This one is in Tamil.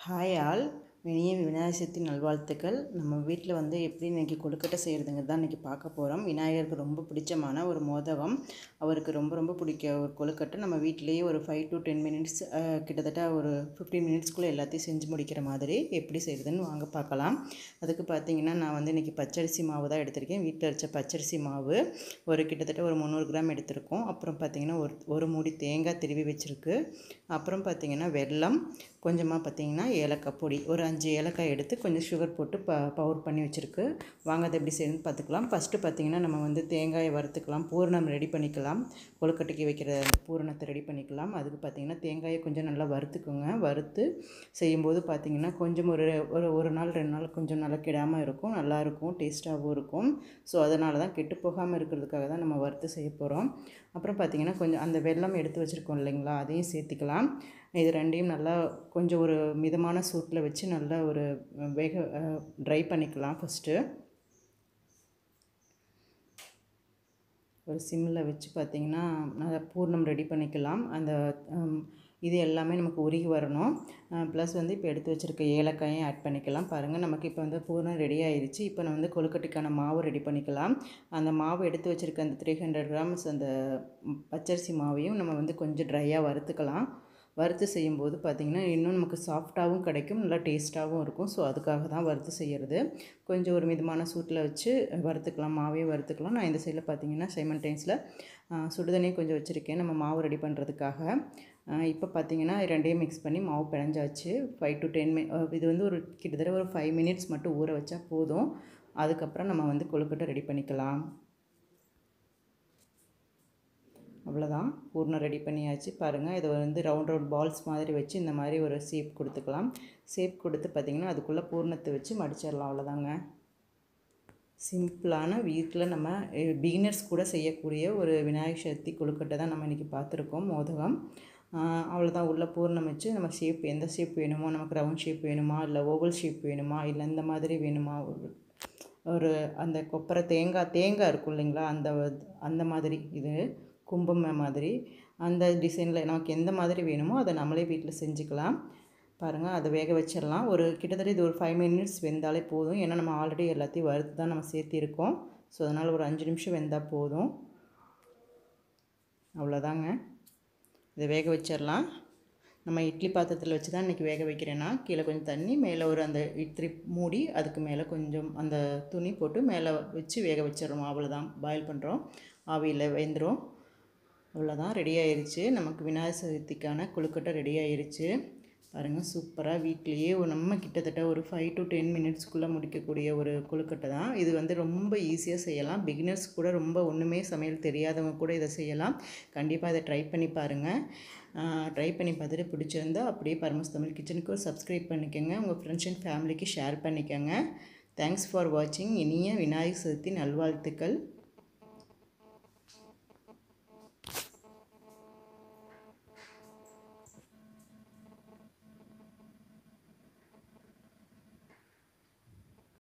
ஹாய் ஆல் இனிய விநாயகர் சதுர்த்தி நல்வாழ்த்துக்கள் நம்ம வீட்டில் வந்து எப்படி இன்றைக்கி கொழுக்கட்டை செய்கிறதுங்கிறது தான் இன்றைக்கி பார்க்க போகிறோம் விநாயகருக்கு ரொம்ப பிடிச்சமான ஒரு மோதகம் அவருக்கு ரொம்ப ரொம்ப பிடிக்க ஒரு கொழுக்கட்டை நம்ம வீட்டிலேயே ஒரு ஃபைவ் டு டென் மினிட்ஸ் கிட்டத்தட்ட ஒரு ஃபிஃப்டீன் மினிட்ஸ்க்குள்ளே எல்லாத்தையும் செஞ்சு முடிக்கிற மாதிரி எப்படி செய்கிறதுன்னு வாங்க பார்க்கலாம் அதுக்கு பார்த்தீங்கன்னா நான் வந்து இன்றைக்கி பச்சரிசி மாவு தான் எடுத்திருக்கேன் வீட்டில் அரைச்ச பச்சரிசி மாவு ஒரு கிட்டத்தட்ட ஒரு முந்நூறு கிராம் எடுத்திருக்கோம் அப்புறம் பார்த்திங்கன்னா ஒரு ஒரு மூடி தேங்காய் திருவி வச்சுருக்கு அப்புறம் பார்த்திங்கன்னா வெல்லம் கொஞ்சமாக பார்த்திங்கன்னா ஏலக்காய் பொடி ஒரு அஞ்சு ஏலக்காய் எடுத்து கொஞ்சம் சுகர் போட்டு ப பவுர் பண்ணி வச்சுருக்கு வாங்க அதை எப்படி செய்யணும்னு பார்த்துக்கலாம் ஃபஸ்ட்டு பார்த்திங்கன்னா நம்ம வந்து தேங்காயை வறுத்துக்கலாம் பூரணம் ரெடி பண்ணிக்கலாம் கொழுக்கட்டைக்கு வைக்கிற பூரணத்தை ரெடி பண்ணிக்கலாம் அதுக்கு பார்த்திங்கன்னா தேங்காயை கொஞ்சம் நல்லா வறுத்துக்கோங்க வறுத்து செய்யும்போது பார்த்திங்கன்னா கொஞ்சம் ஒரு ஒரு ஒரு நாள் ரெண்டு நாள் கொஞ்சம் நல்லா கெடாமல் இருக்கும் நல்லாயிருக்கும் டேஸ்ட்டாகவும் இருக்கும் ஸோ அதனால தான் கெட்டு போகாமல் இருக்கிறதுக்காக தான் நம்ம வறுத்து செய்ய போகிறோம் அப்புறம் பார்த்திங்கன்னா கொஞ்சம் அந்த வெல்லம் எடுத்து வச்சுருக்கோம் இல்லைங்களா அதையும் சேர்த்திக்கலாம் இது ரெண்டையும் நல்லா கொஞ்சம் ஒரு மிதமான சூட்டில் வச்சு நல்லா ஒரு வேக ட்ரை பண்ணிக்கலாம் ஃபஸ்ட்டு ஒரு சிம்மில் வச்சு பார்த்திங்கன்னா நல்லா பூர்ணம் ரெடி பண்ணிக்கலாம் அந்த இது எல்லாமே நமக்கு உருகி வரணும் ப்ளஸ் வந்து இப்போ எடுத்து வச்சுருக்க ஏலக்காயும் ஆட் பண்ணிக்கலாம் பாருங்கள் நமக்கு இப்போ வந்து பூர்ணம் ரெடி ஆயிடுச்சு இப்போ நான் வந்து கொழுக்கட்டைக்கான மாவு ரெடி பண்ணிக்கலாம் அந்த மாவு எடுத்து வச்சுருக்க அந்த த்ரீ ஹண்ட்ரட் கிராம்ஸ் அந்த பச்சரிசி மாவையும் நம்ம வந்து கொஞ்சம் ட்ரையாக வறுத்துக்கலாம் வறுத்து செய்யும்போது பார்த்திங்கன்னா இன்னும் நமக்கு சாஃப்டாகவும் கிடைக்கும் நல்லா டேஸ்ட்டாகவும் இருக்கும் ஸோ அதுக்காக தான் வறுத்து செய்கிறது கொஞ்சம் ஒரு மிதமான சூட்டில் வச்சு வறுத்துக்கலாம் மாவையும் வறுத்துக்கலாம் நான் இந்த சைடில் பார்த்திங்கன்னா சைமன் டைம்ஸில் சுடுதண்ணியும் கொஞ்சம் வச்சுருக்கேன் நம்ம மாவு ரெடி பண்ணுறதுக்காக இப்போ பார்த்திங்கன்னா ரெண்டையும் மிக்ஸ் பண்ணி மாவு பிணைஞ்சாச்சு ஃபைவ் டு டென் மி இது வந்து ஒரு கிட்டத்தட்ட ஒரு ஃபைவ் மினிட்ஸ் மட்டும் ஊற வச்சா போதும் அதுக்கப்புறம் நம்ம வந்து கொழுக்கட்டை ரெடி பண்ணிக்கலாம் அவ்வளோதான் பூர்ணம் ரெடி பண்ணியாச்சு பாருங்கள் இதை வந்து ரவுண்ட் ரவுண்ட் பால்ஸ் மாதிரி வச்சு இந்த மாதிரி ஒரு ஷேப் கொடுத்துக்கலாம் ஷேப் கொடுத்து பார்த்திங்கன்னா அதுக்குள்ளே பூர்ணத்தை வச்சு மடிச்சிடலாம் அவ்வளோதாங்க சிம்பிளான வீட்டில் நம்ம பிகினர்ஸ் கூட செய்யக்கூடிய ஒரு விநாயகர் சதுர்த்தி கொழுக்கட்டை தான் நம்ம இன்றைக்கி பார்த்துருக்கோம் மோதகம் அவ்வளோதான் உள்ள பூர்ணம் வச்சு நம்ம ஷேப் எந்த ஷேப் வேணுமோ நமக்கு ரவுண்ட் ஷேப் வேணுமா இல்லை ஓவல் ஷேப் வேணுமா இல்லை இந்த மாதிரி வேணுமா ஒரு ஒரு அந்த கொப்பரை தேங்காய் தேங்காய் இருக்கும் இல்லைங்களா அந்த அந்த மாதிரி இது கும்பம் மாதிரி அந்த டிசைனில் நமக்கு எந்த மாதிரி வேணுமோ அதை நம்மளே வீட்டில் செஞ்சுக்கலாம் பாருங்கள் அதை வேக வச்சிடலாம் ஒரு கிட்டத்தட்ட இது ஒரு ஃபைவ் மினிட்ஸ் வெந்தாலே போதும் ஏன்னா நம்ம ஆல்ரெடி எல்லாத்தையும் வறுத்து தான் நம்ம சேர்த்திருக்கோம் ஸோ அதனால் ஒரு அஞ்சு நிமிஷம் வெந்தால் போதும் அவ்வளோதாங்க இதை வேக வச்சிடலாம் நம்ம இட்லி பாத்திரத்தில் வச்சு தான் இன்றைக்கி வேக வைக்கிறேன்னா கீழே கொஞ்சம் தண்ணி மேலே ஒரு அந்த இட்லி மூடி அதுக்கு மேலே கொஞ்சம் அந்த துணி போட்டு மேலே வச்சு வேக வச்சிடுறோம் அவ்வளோதான் பாயில் பண்ணுறோம் ஆவியில் வெந்துடும் அவ்வளோதான் ரெடி ஆயிடுச்சு நமக்கு விநாயகர் சதுர்த்திக்கான கொழுக்கட்டை ரெடி ஆயிடுச்சு பாருங்கள் சூப்பராக வீட்லேயே நம்ம கிட்டத்தட்ட ஒரு ஃபைவ் டு டென் மினிட்ஸ்க்குள்ளே முடிக்கக்கூடிய ஒரு கொழுக்கட்டை தான் இது வந்து ரொம்ப ஈஸியாக செய்யலாம் பிகினர்ஸ் கூட ரொம்ப ஒன்றுமே சமையல் தெரியாதவங்க கூட இதை செய்யலாம் கண்டிப்பாக இதை ட்ரை பண்ணி பாருங்கள் ட்ரை பண்ணி பார்த்துட்டு பிடிச்சிருந்தா அப்படியே பரமஸ் தமிழ் கிச்சனுக்கு ஒரு சப்ஸ்கிரைப் பண்ணிக்கோங்க உங்கள் ஃப்ரெண்ட்ஸ் அண்ட் ஃபேமிலிக்கு ஷேர் பண்ணிக்கோங்க தேங்க்ஸ் ஃபார் வாட்சிங் இனிய விநாயகர் சதுர்த்தி நல்வாழ்த்துக்கள்